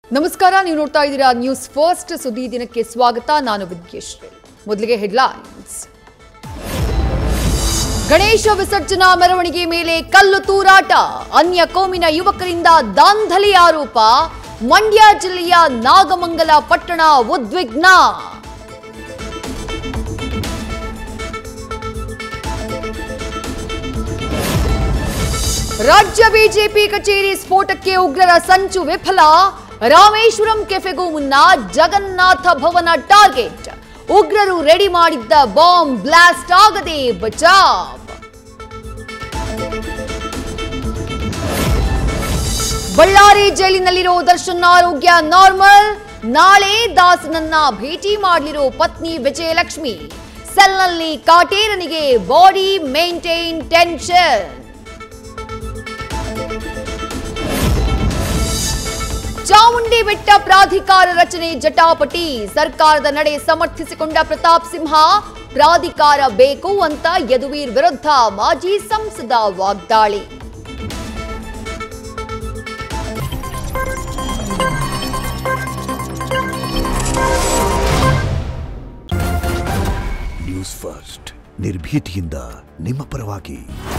ನಮಸ್ಕಾರ ನೀವು ನೋಡ್ತಾ ಇದ್ದೀರಾ ನ್ಯೂಸ್ ಫಸ್ಟ್ ಸುದ್ದಿ ದಿನಕ್ಕೆ ಸ್ವಾಗತ ನಾನು ವಿದ್ಯೇಶ್ವರಿ ಮೊದಲಿಗೆ ಹೆಡ್ಲೈನ್ಸ್ ಗಣೇಶ ವಿಸರ್ಜನಾ ಮೆರವಣಿಗೆ ಮೇಲೆ ಕಲ್ಲು ತೂರಾಟ ಅನ್ಯ ಕೋಮಿನ ಯುವಕರಿಂದ ದಾಂಧಲಿ ಆರೋಪ ಮಂಡ್ಯ ಜಿಲ್ಲೆಯ ನಾಗಮಂಗಲ ಪಟ್ಟಣ ಉದ್ವಿಗ್ನ ರಾಜ್ಯ ಬಿಜೆಪಿ ಕಚೇರಿ ಸ್ಫೋಟಕ್ಕೆ ಉಗ್ರರ ಸಂಚು ವಿಫಲ ರಾಮೇಶ್ವರಂ ಕೆಫೆಗೂ ಮುನ್ನ ಜಗನ್ನಾಥ ಭವನ ಟಾರ್ಗೆಟ್ ಉಗ್ರರು ರೆಡಿ ಮಾಡಿದ್ದ ಬಾಂಬ್ ಬ್ಲಾಸ್ಟ್ ಆಗದೆ ಬಚಾವ್ ಬಳ್ಳಾರಿ ಜೈಲಿನಲ್ಲಿರೋ ದರ್ಶನ್ ಆರೋಗ್ಯ ನಾರ್ಮಲ್ ನಾಳೆ ದಾಸನನ್ನ ಭೇಟಿ ಮಾಡಲಿರೋ ಪತ್ನಿ ವಿಜಯಲಕ್ಷ್ಮಿ ಸೆಲ್ನಲ್ಲಿ ಕಾಟೇರನಿಗೆ ಬಾಡಿ ಮೇಂಟೈನ್ ಟೆನ್ಷನ್ ಚಾಮುಂಡಿ ಬೆಟ್ಟ ಪ್ರಾಧಿಕಾರ ರಚನೆ ಜಟಾಪಟಿ ಸರ್ಕಾರದ ನಡೆ ಸಮರ್ಥಿಸಿಕೊಂಡ ಪ್ರತಾಪ್ ಸಿಂಹ ಪ್ರಾಧಿಕಾರ ಬೇಕು ಅಂತ ಯದುವೀರ್ ವಿರುದ್ಧ ಮಾಜಿ ಸಂಸದ ವಾಗ್ದಾಳಿ ನ್ಯೂಸ್ ಫಸ್ಟ್ ನಿರ್ಭೀತಿಯಿಂದ ನಿಮ್ಮ ಪರವಾಗಿ